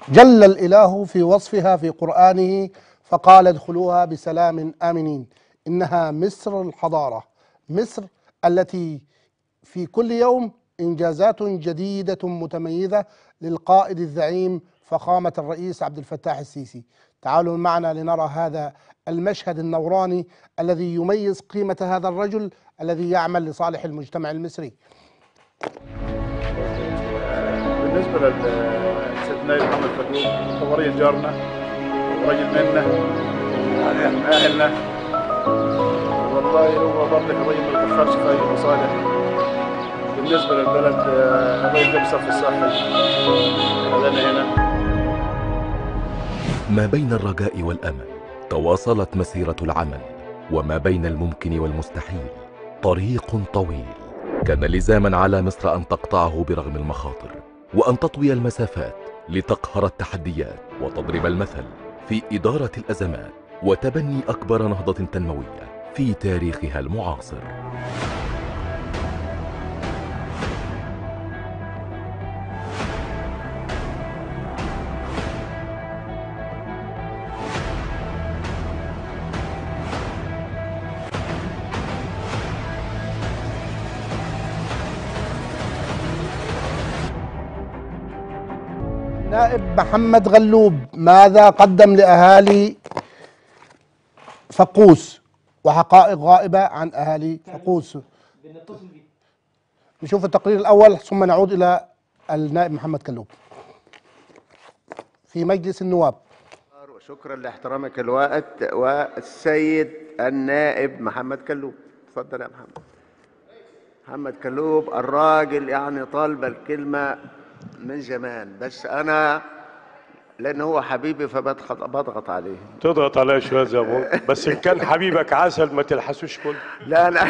جل الإله في وصفها في قرآنه فقال ادخلوها بسلام آمنين إنها مصر الحضارة مصر التي في كل يوم إنجازات جديدة متميزة للقائد الزعيم فخامة الرئيس عبد الفتاح السيسي تعالوا معنا لنرى هذا المشهد النوراني الذي يميز قيمة هذا الرجل الذي يعمل لصالح المجتمع المصري بالنسبه للسيدنا محمد فتوح هو رجل جارنا ورجل منا من اهلنا والله هو برضك الرجل ما يتاخرش في اي مصالح بالنسبه للبلد آه، الرجل ده بصف الصحي خلانا هنا ما بين الرجاء والامل تواصلت مسيره العمل وما بين الممكن والمستحيل طريق طويل كان لزاما على مصر ان تقطعه برغم المخاطر وان تطوي المسافات لتقهر التحديات وتضرب المثل في اداره الازمات وتبني اكبر نهضه تنمويه في تاريخها المعاصر نائب محمد غلوب ماذا قدم لأهالي فقوس وحقائق غائبة عن أهالي فقوس نشوف التقرير الأول ثم نعود إلى النائب محمد كلوب في مجلس النواب وشكرا لاحترامك الوقت والسيد النائب محمد كلوب اتفضل يا محمد محمد كلوب الراجل يعني طالب الكلمة من زمان بس أنا لأن هو حبيبي فبضغط بضغط عليه تضغط عليا شويه يا ابو بس ان كان حبيبك عسل ما تلحسوش كله لا لا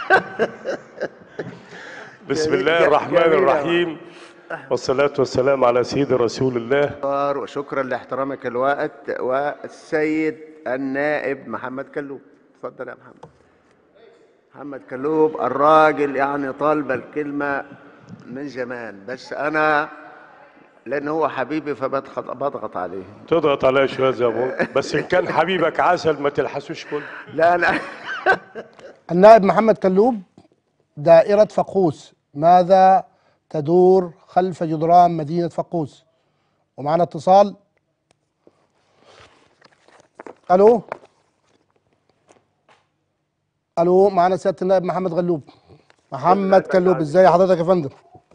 بسم جميل- الله الرحمن جميل يا الرحيم والصلاة والسلام على سيد رسول الله وشكرا لاحترامك الوقت والسيد النائب محمد كلوب اتفضل يا محمد محمد كلوب الراجل يعني طالب الكلمة من زمان بس أنا لأن هو حبيبي فبضغط بضغط عليه تضغط عليا شويه يا ابو بس ان كان حبيبك عسل ما تلحسوش كله لا لا النائب محمد كلوب دائرة فقوس ماذا تدور خلف جدران مدينة فقوس ومعنا اتصال الو الو معنا سيادة النائب محمد غلوب محمد كلوب ازاي حضرتك يا فندم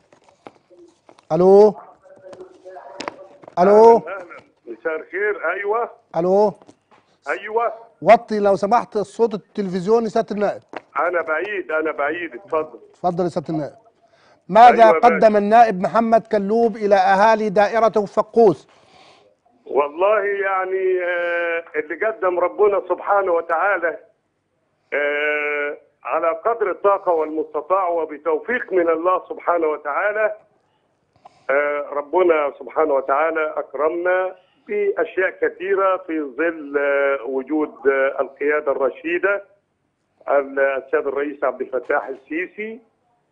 الو الو اهلا مساء الخير ايوه الو ايوه وطي لو سمحت الصوت التلفزيوني سيادة النائب انا بعيد انا بعيد اتفضل تفضل يا سياده النائب ماذا أيوة يا باشا. قدم النائب محمد كلوب الى اهالي دائره فقوس والله يعني آه، اللي قدم ربنا سبحانه وتعالى آه، على قدر الطاقة والمستطاع وبتوفيق من الله سبحانه وتعالى آه، ربنا سبحانه وتعالى أكرمنا بأشياء كثيرة في ظل آه، وجود آه، القيادة الرشيدة السيد الرئيس عبد الفتاح السيسي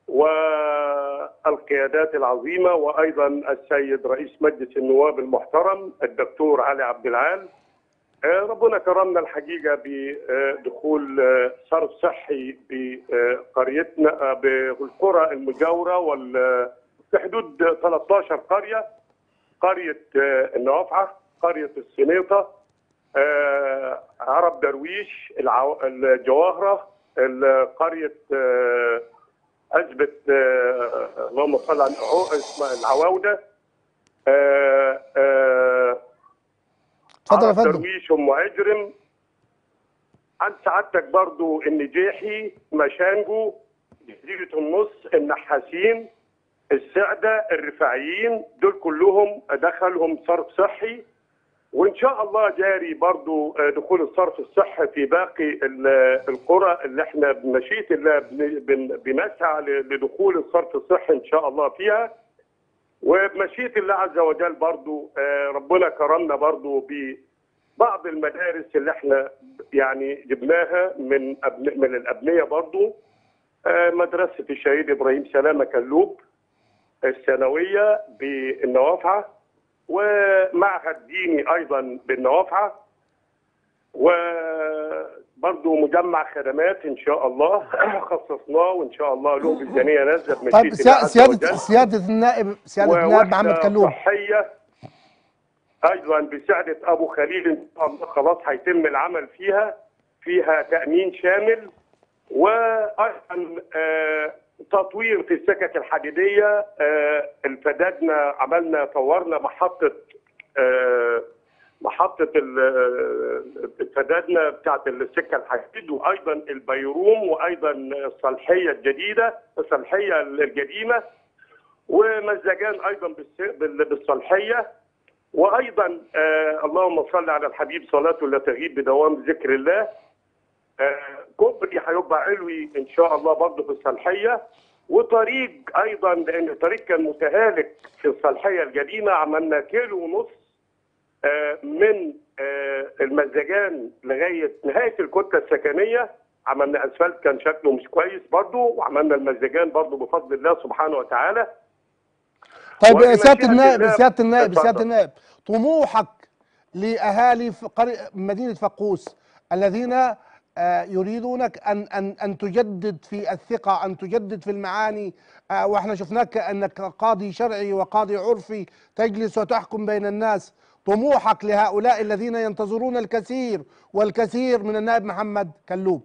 والقيادات العظيمة وأيضا السيد رئيس مجلس النواب المحترم الدكتور علي عبد العال آه، ربنا كرمنا الحقيقة بدخول آه، صرف صحي بقريتنا آه، بالقرى المجاورة وال في حدود 13 قرية قرية آه، النوافعة قرية السنيطة آه، عرب درويش العو... الجواهرة ال- قرية آه، أثبت آه، اللهم صل على عو- اسمها العواودة آه، آه، اتفضل يا عرب فندم درويش ام عجرم عن سعادتك برضو النجيحي مشانجو جزيرة النص النحاسين السعدة الرفاعيين دول كلهم دخلهم صرف صحي وان شاء الله جاري برضو آه، دخول الصرف الصحي في باقي ال- القرى اللي احنا بمشيئه الله بن- بن- بنسعى ل- لدخول الصرف الصحي ان شاء الله فيها وبمشيئه الله عز وجل برضو آه، ربنا كرمنا برضو ببعض المدارس اللي احنا يعني جبناها من أبن من الابنيه برضو آه، مدرسه الشهيد ابراهيم سلامه كلوب الثانويه بالنوافعه ومعهد ديني ايضا بالنوافعه وبرضه مجمع خدمات ان شاء الله خصصناه وان شاء الله له ميزانيه نازله طيب بمشيئه الله سيا- عز سياده وجل. سياده النائب سياده النائب محمد ووحدة كلوب صحية أيضا بسعدة أبو خليل إن شاء الله خلاص هيتم العمل فيها فيها تأمين شامل وأيضا آه، تطوير في السكك الحديدية آه، الفدادنا عملنا طورنا محطة آه، محطة ال- آه، الفدادنا بتاعت السكة الحديد وأيضا البيروم وأيضا الصالحية الجديدة الصالحية القديمة ومزجان ايضا بالس- بال- بالصالحيه وايضا آه اللهم صل على الحبيب صلاته لا تغيب بدوام ذكر الله آه كوبري هيبقى علوي ان شاء الله برضه في الصالحيه وطريق ايضا لان الطريق كان متهالك في الصالحيه القديمه عملنا كيلو ونص آه من آه المزجان لغايه نهايه الكتله السكنيه عملنا اسفلت كان شكله مش كويس برضه وعملنا المزجان برضه بفضل الله سبحانه وتعالى طيب وبمشيئة سياده النائب الله- سياده النائب اتفضل. سياده النائب طموحك لاهالي في قري- مدينه فقوس الذين آه، يريدونك ان ان ان تجدد في الثقه ان تجدد في المعاني آه، واحنا شفناك انك قاضي شرعي وقاضي عرفي تجلس وتحكم بين الناس طموحك لهؤلاء الذين ينتظرون الكثير والكثير من النائب محمد كلوب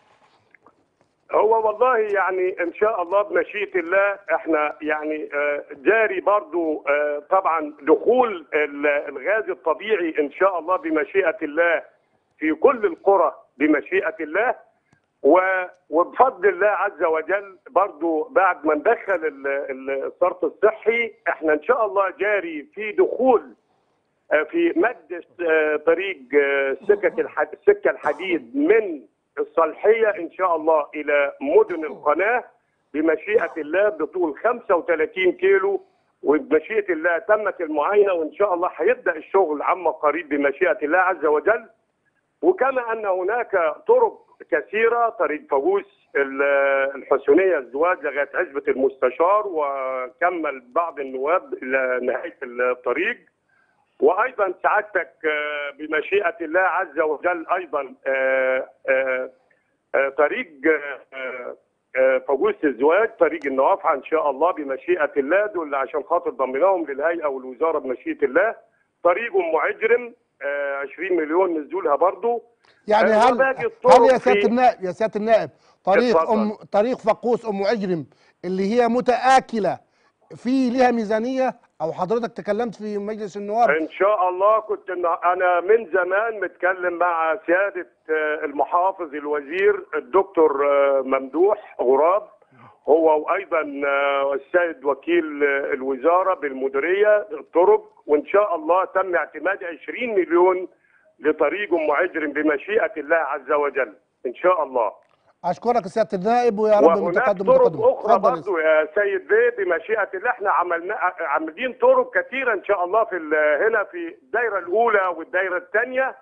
هو والله يعني ان شاء الله بمشيئه الله احنا يعني آه، جاري برضو آه، طبعا دخول ال- الغاز الطبيعي ان شاء الله بمشيئه الله في كل القرى بمشيئه الله و- وبفضل الله عز وجل برضو بعد ما ندخل ال- ال- الصرف الصحي احنا ان شاء الله جاري في دخول آه، في مد آه، طريق آه، سكك الحد- السكه الحديد من الصالحيه ان شاء الله الى مدن القناه بمشيئه الله بطول 35 كيلو وبمشيئه الله تمت المعاينه وان شاء الله هيبدا الشغل عما قريب بمشيئه الله عز وجل وكما ان هناك طرق كثيره طريق فاجوس ال- الحسينيه الزواج لغايه عزبه المستشار وكمل بعض النواب الى نهايه الطريق وايضا سعادتك آه، بمشيئه الله عز وجل ايضا آه، آه، آه، طريق آه، آه، فاجوس الزواج طريق النوافع ان شاء الله بمشيئه الله دول عشان خاطر ضمناهم للهيئه والوزاره بمشيئه الله طريق ام عجرم آه، 20 مليون نزولها برضو يعني آه، هل وباقي الطرق هل يا سياده في- النائب يا سياده النائب طريق اتفضل. ام طريق فقوس ام عجرم اللي هي متآكله في لها ميزانيه او حضرتك تكلمت في مجلس النواب ان شاء الله كنت إن- انا من زمان متكلم مع سياده آه، المحافظ الوزير الدكتور آه، ممدوح غراب هو وايضا آه، السيد وكيل آه، الوزاره بالمديريه الطرق وان شاء الله تم اعتماد 20 مليون لطريق ام عجرم بمشيئه الله عز وجل ان شاء الله اشكرك يا سياده النائب ويا رب وهناك المتقدم طرق متقدم اخرى اتفضل يا برضو يا سيد بيه بمشيئه الله احنا عملنا عاملين طرق كثيره ان شاء الله في ال- هنا في الدايره الاولى والدايره الثانيه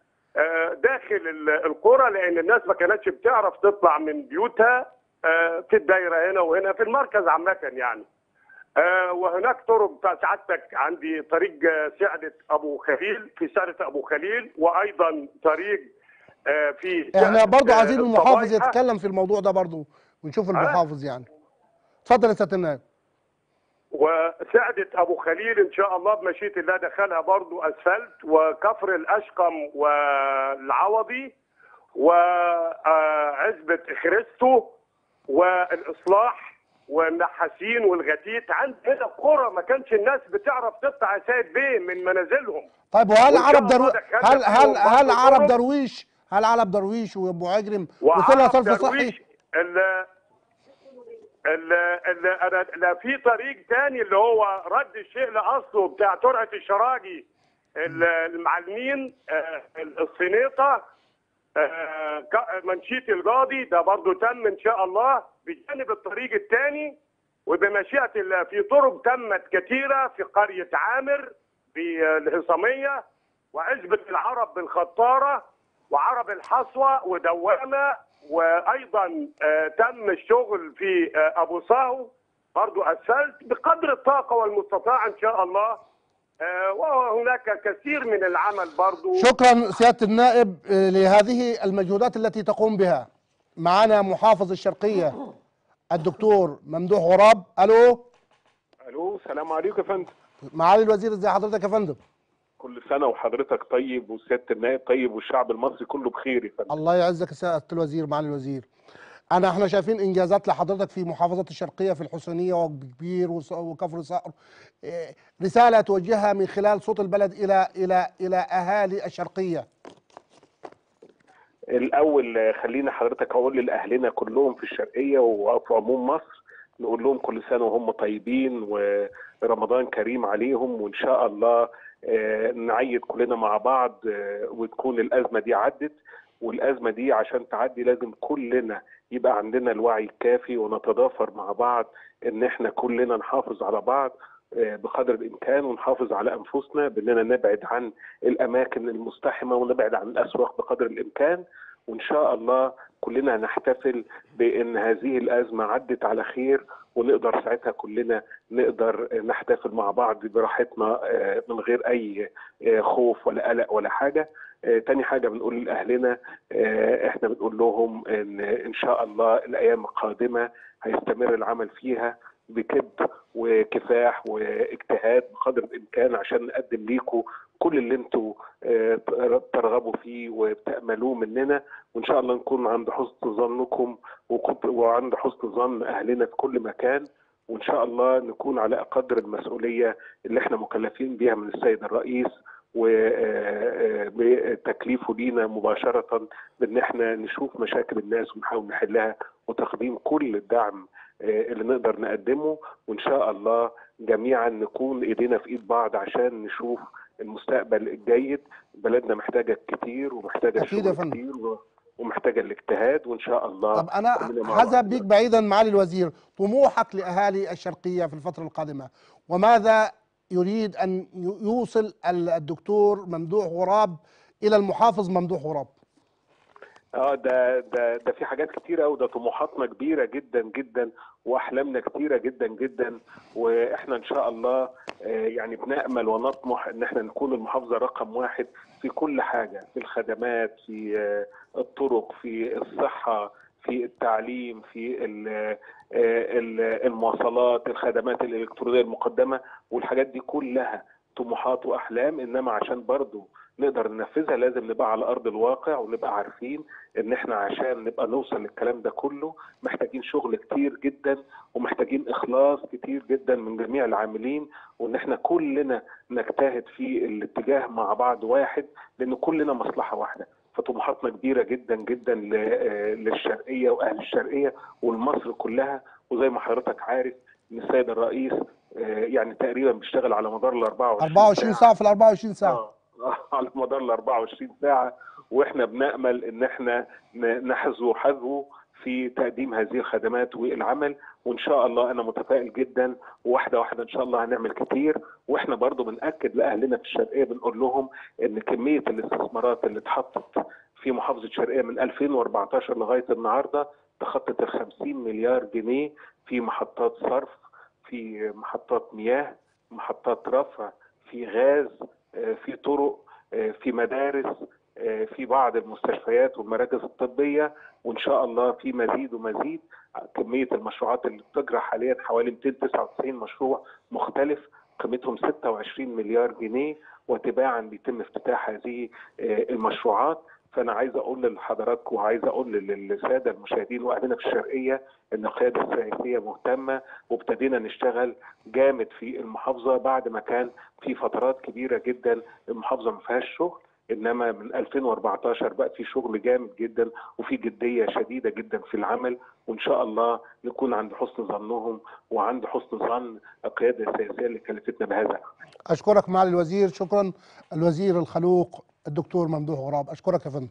داخل ال- القرى لان الناس ما كانتش بتعرف تطلع من بيوتها آه، في الدايره هنا وهنا في المركز عامه يعني آه، وهناك طرق بتاع سعادتك عندي طريق آه، سعده ابو خليل في سعده ابو خليل وايضا طريق آه، في احنا سعدة، برضو آه، عايزين المحافظ الصبايحة. يتكلم في الموضوع ده برضو ونشوف المحافظ يعني اتفضل يا سياده النائب وسعدة أبو خليل إن شاء الله بمشيئة الله دخلها برضو أسفلت وكفر الأشقم والعوضي وعزبة خريستو والإصلاح والنحاسين والغتيت عند هنا قرى ما كانش الناس بتعرف تطلع يا سيد بيه من منازلهم طيب وهل وإن شاء عرب درو... الله دخلنا هل هل فيهم هل برضو عرب طرق. درويش هل عرب درويش وابو عجرم وصلها وعرب صرف صحي درويش ال ال ال انا لا في طريق تاني اللي هو رد الشيء لاصله بتاع ترعه الشراجي ال- المعلمين آه، الصينيطه آه، ك- منشيه القاضي ده برضو تم ان شاء الله بجانب الطريق الثاني وبمشيئه الله في طرق تمت كثيره في قريه عامر بالهصاميه وعزبه العرب بالخطاره وعرب الحصوه ودوامه وايضا آه، تم الشغل في آه، ابو صاهو برضو اسفلت بقدر الطاقه والمستطاع ان شاء الله آه، وهناك كثير من العمل برضو شكرا سيادة النائب آه، لهذه المجهودات التي تقوم بها معنا محافظ الشرقية الدكتور ممدوح غراب ألو الو السلام عليكم يا فندم معالي الوزير ازي حضرتك يا فندم كل سنه وحضرتك طيب وسياده النائب طيب والشعب المصري كله بخير يا فندم الله يعزك يا سيادة الوزير معالي الوزير أنا احنا شايفين إنجازات لحضرتك في محافظة الشرقية في الحسينية وكبير وص- وكفر صقر إيه، رسالة توجهها من خلال صوت البلد إلى إلى إلى أهالي الشرقية الاول آه، خلينا حضرتك اقول لاهلنا كلهم في الشرقيه وفي عموم مصر نقول لهم كل سنه وهم طيبين ورمضان كريم عليهم وان شاء الله آه، نعيد كلنا مع بعض آه، وتكون الازمه دي عدت والازمه دي عشان تعدي لازم كلنا يبقى عندنا الوعي الكافي ونتضافر مع بعض ان احنا كلنا نحافظ على بعض آه، بقدر الامكان ونحافظ على انفسنا باننا نبعد عن الاماكن المزدحمه ونبعد عن الاسواق بقدر الامكان وان شاء الله كلنا نحتفل بان هذه الازمه عدت على خير ونقدر ساعتها كلنا نقدر نحتفل مع بعض براحتنا آه، من غير اي آه، خوف ولا قلق ولا حاجه آه، تاني حاجه بنقول لاهلنا آه، احنا بنقول لهم ان ان شاء الله الايام القادمه هيستمر العمل فيها بكد وكفاح واجتهاد بقدر الامكان عشان نقدم ليكم كل اللي انتوا آه، ترغبوا فيه وبتاملوه مننا وان شاء الله نكون عند حسن ظنكم وكنت- وعند حسن ظن اهلنا في كل مكان وان شاء الله نكون على قدر المسؤوليه اللي احنا مكلفين بيها من السيد الرئيس وبتكليفه لينا مباشره بان احنا نشوف مشاكل الناس ونحاول نحلها وتقديم كل الدعم آه، اللي نقدر نقدمه وان شاء الله جميعا نكون ايدينا في ايد بعض عشان نشوف المستقبل الجيد بلدنا محتاجه كتير ومحتاجه أكيد يا شغل فندم. كتير و- ومحتاجه الاجتهاد وان شاء الله طب أنا كلنا مع هذهب بعض. بيك بعيدا معالي الوزير طموحك لأهالي الشرقية في الفترة القادمة وماذا يريد أن ي- يوصل ال- الدكتور ممدوح غراب إلى المحافظ ممدوح غراب اه ده ده ده في حاجات كتيره قوي ده طموحاتنا كبيره جدا جدا واحلامنا كتيره جدا جدا واحنا ان شاء الله آه، يعني بنامل ونطمح ان احنا نكون المحافظه رقم واحد في كل حاجه في الخدمات في آه، الطرق في الصحه في التعليم في ال- آه، ال- المواصلات الخدمات الالكترونيه المقدمه والحاجات دي كلها طموحات واحلام انما عشان برضو نقدر ننفذها لازم نبقى على ارض الواقع ونبقى عارفين ان احنا عشان نبقى نوصل للكلام ده كله محتاجين شغل كتير جدا ومحتاجين اخلاص كتير جدا من جميع العاملين وان احنا كلنا نجتهد في الاتجاه مع بعض واحد لان كلنا مصلحه واحده فطموحاتنا كبيره جدا جدا ل- آه، للشرقيه واهل الشرقيه والمصر كلها وزي ما حضرتك عارف ان السيد الرئيس آه، يعني تقريبا بيشتغل على مدار ال 24 24 ساعة في ال 24 ساعة آه، آه، على مدار ال 24 ساعة واحنا بنأمل ان احنا ن- نحذو حذو في تقديم هذه الخدمات والعمل وان شاء الله انا متفائل جدا واحده واحده ان شاء الله هنعمل كتير واحنا برضو بنأكد لاهلنا في الشرقيه بنقول لهم ان كميه الاستثمارات اللي اتحطت في محافظه الشرقيه من 2014 لغايه النهارده تخطت ال 50 مليار جنيه في محطات صرف في محطات مياه محطات رفع في غاز آه، في طرق آه، في مدارس آه، في بعض المستشفيات والمراكز الطبية وإن شاء الله في مزيد ومزيد كمية المشروعات اللي بتجرى حاليا حوالي 299 مشروع مختلف قيمتهم 26 مليار جنيه وتباعا بيتم افتتاح هذه آه، المشروعات فأنا عايز أقول لحضراتكم وعايز أقول للسادة المشاهدين وأهلنا في الشرقية إن القيادة السياسية مهتمة وابتدينا نشتغل جامد في المحافظة بعد ما كان في فترات كبيرة جدا المحافظة ما فيهاش شغل انما من 2014 بقى في شغل جامد جدا وفي جديه شديده جدا في العمل وان شاء الله نكون عند حسن ظنهم وعند حسن ظن القياده السياسيه اللي كلفتنا بهذا أشكرك معالي الوزير شكرا الوزير الخلوق الدكتور ممدوح غراب أشكرك يا فندم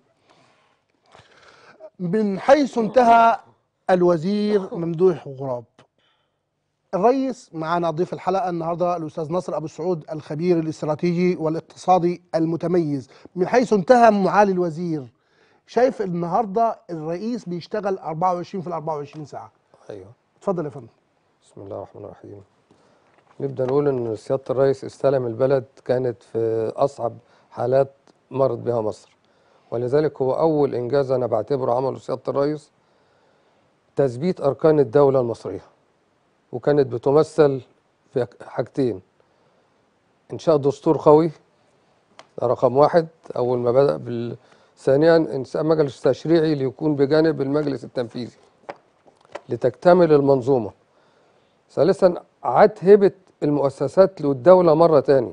من حيث انتهى الوزير ممدوح غراب الرئيس معنا ضيف الحلقة النهاردة الأستاذ نصر أبو السعود الخبير الاستراتيجي والاقتصادي المتميز من حيث انتهى معالي الوزير شايف النهاردة الرئيس بيشتغل 24 في ال 24 ساعة ايوه اتفضل يا فندم بسم الله الرحمن الرحيم نبدأ نقول إن سيادة الرئيس استلم البلد كانت في أصعب حالات مرت بها مصر ولذلك هو أول إنجاز أنا بعتبره عمله سيادة الرئيس تثبيت أركان الدولة المصرية وكانت بتمثل في حاجتين إنشاء دستور قوي ده رقم واحد أول ما بدأ بال ثانيا إنشاء مجلس تشريعي ليكون بجانب المجلس التنفيذي لتكتمل المنظومة ثالثا عاد هبة المؤسسات للدولة مرة تاني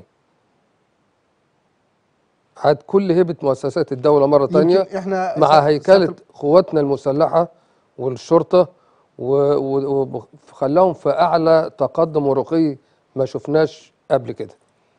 عاد كل هبة مؤسسات الدولة مرة تانية يمكن احنا مع سا- هيكلة ساعة- قواتنا المسلحة والشرطة وخلاهم في أعلى تقدم ورقي ما شفناش قبل كده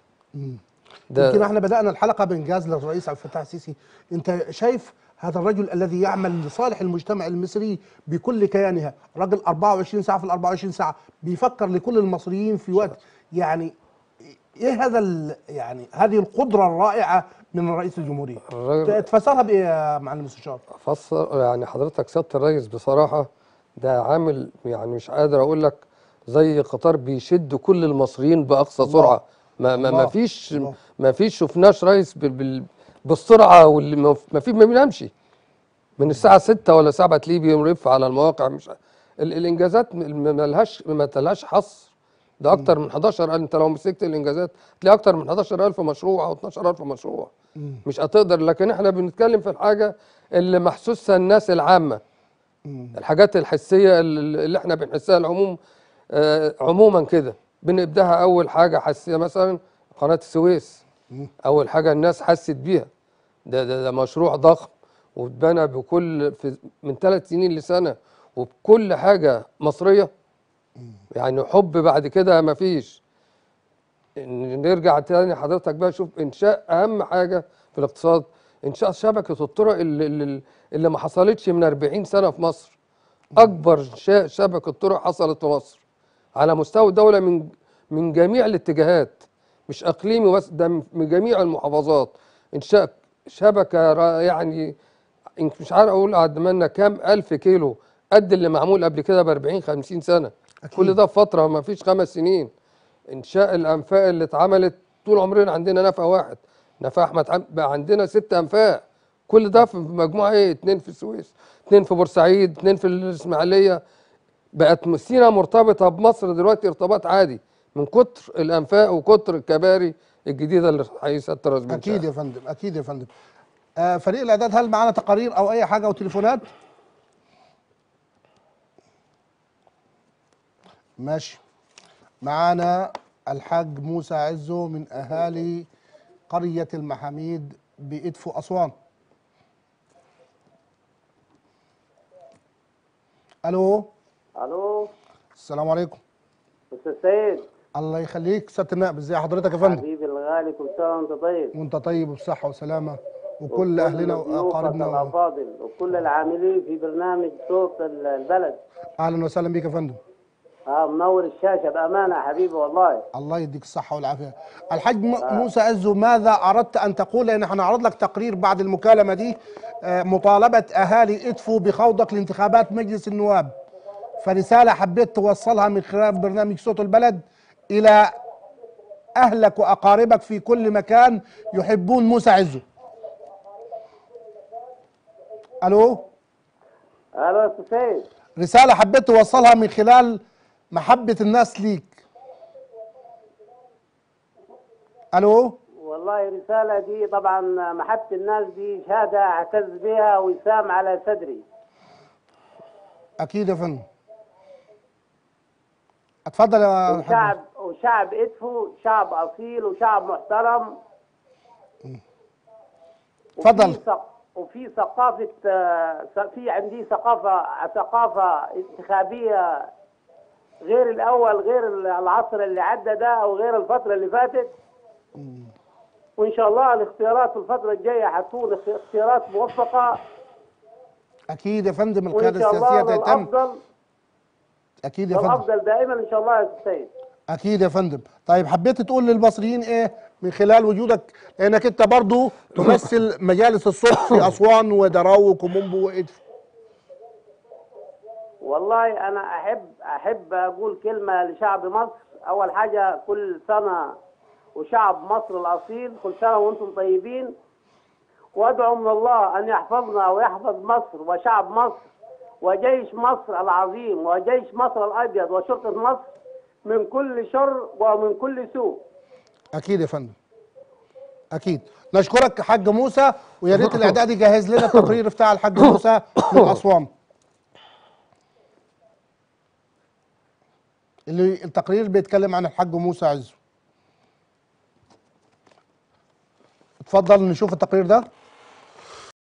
يمكن احنا بدأنا الحلقة بإنجاز للرئيس عبد الفتاح السيسي أنت شايف هذا الرجل الذي يعمل لصالح المجتمع المصري بكل كيانها رجل 24 ساعة في ال 24 ساعة بيفكر لكل المصريين في وقت يعني ايه هذا ال- يعني هذه القدرة الرائعة من رئيس الجمهورية الراجل- تفسرها بإيه يا معلم المستشار فسر يعني حضرتك سيادة الرئيس بصراحة ده عامل يعني مش قادر أقول لك زي قطار بيشد كل المصريين بأقصى الله. سرعة ما ما الله. ما فيش الله. ما فيش شفناش رئيس بال بال بالسرعة واللي ما ما في ما بينامش من الساعة 6 ولا 7 تلاقيه بيرف على المواقع مش ال الإنجازات م- ما ما لهاش ما تلهاش حصر ده أكتر من 11 أنت لو مسكت الإنجازات تلاقي أكتر من 11000 مشروع أو 12000 مشروع مش هتقدر لكن احنا بنتكلم في الحاجة اللي محسوسها الناس العامة الحاجات الحسية اللي اللي احنا بنحسها العموم آه عموما كده بنبداها أول حاجة حسية مثلا قناة السويس أول حاجة الناس حست بيها ده ده, ده مشروع ضخم واتبنى بكل في من ثلاث سنين لسنة وبكل حاجة مصرية يعني حب بعد كده مفيش ن- نرجع تاني حضرتك بقى شوف انشاء اهم حاجه في الاقتصاد انشاء شبكه الطرق اللي, اللي, اللي ما حصلتش من 40 سنه في مصر اكبر انشاء شبكه طرق حصلت في مصر على مستوى الدوله من من جميع الاتجاهات مش اقليمي بس ده من جميع المحافظات انشاء شبكه را- يعني إن- مش عارف اقول عدمنا كام الف كيلو قد اللي معمول قبل كده ب 40 50 سنه كل ده في فتره ما فيش خمس سنين انشاء الانفاق اللي اتعملت طول عمرنا عندنا نفق واحد نفق احمد عم- بقى عندنا ست انفاق كل ده في مجموعه ايه اتنين في السويس اتنين في بورسعيد اتنين في الاسماعيليه بقت سينا مرتبطه بمصر دلوقتي ارتباط عادي من كتر الانفاق وكتر الكباري الجديده اللي حديث التراس بن اكيد شرقي. يا فندم اكيد يا فندم آه فريق الاعداد هل معانا تقارير او اي حاجه او تليفونات ماشي معانا الحاج موسى عزو من اهالي قريه المحاميد بادفو اسوان الو الو السلام عليكم استاذ سيد الله يخليك سياده النائب ازي حضرتك يا فندم حبيبي الغالي كل سنه وانت طيب وانت طيب وبصحه وسلامه وكل وكل اهلنا ضيوفك واقاربنا الافاضل وكل العاملين في برنامج صوت ال- البلد اهلا وسهلا بك يا فندم اه منور الشاشه بامانه يا حبيبي والله الله يديك الصحة والعافية. الحاج م- موسى عزو ماذا أردت أن تقول؟ لأن احنا هنعرض لك تقرير بعد المكالمة دي آه، مطالبة أهالي إدفو بخوضك لانتخابات مجلس النواب. فرسالة حبيت توصلها من خلال برنامج صوت البلد إلى أهلك وأقاربك في كل مكان يحبون موسى عزو. ألو؟ الو يا استاذ سيد رسالة حبيت توصلها من خلال محبة الناس ليك. ألو؟ والله رسالة دي طبعا محبة الناس دي شهادة أعتز بها وسام على صدري اكيد يا فندم اتفضل يا حاج وشعب وشعب إدفو شعب أصيل وشعب محترم اتفضل. وفي ثق- وفي ثقافة آه، ث- في عندي ثقافة ثقافة انتخابية غير الأول غير العصر اللي عدى ده أو غير الفترة اللي فاتت وإن شاء الله الاختيارات في الفترة الجاية هتكون اخ- اختيارات موفقة اكيد يا فندم وإن القياده شاء السياسيه الله تهتم الأفضل اكيد يا فندم الأفضل دائما إن شاء الله يا أستاذ سيد اكيد يا فندم طيب حبيت تقول للمصريين ايه من خلال وجودك لانك انت برضو تمثل مجالس الصوت في اسوان ودراو وكومومبو وادفو والله انا احب احب اقول كلمه لشعب مصر اول حاجه كل سنه وشعب مصر الاصيل كل سنه وانتم طيبين وادعو من الله ان يحفظنا ويحفظ مصر وشعب مصر وجيش مصر العظيم وجيش مصر الابيض وشرطه مصر من كل شر ومن كل سوء اكيد يا فندم اكيد نشكرك حاج موسى ويا ريت الاعداد يجهز لنا التقرير بتاع الحاج موسى من اسوان اللي التقرير بيتكلم عن الحاج موسى عزو اتفضل نشوف التقرير ده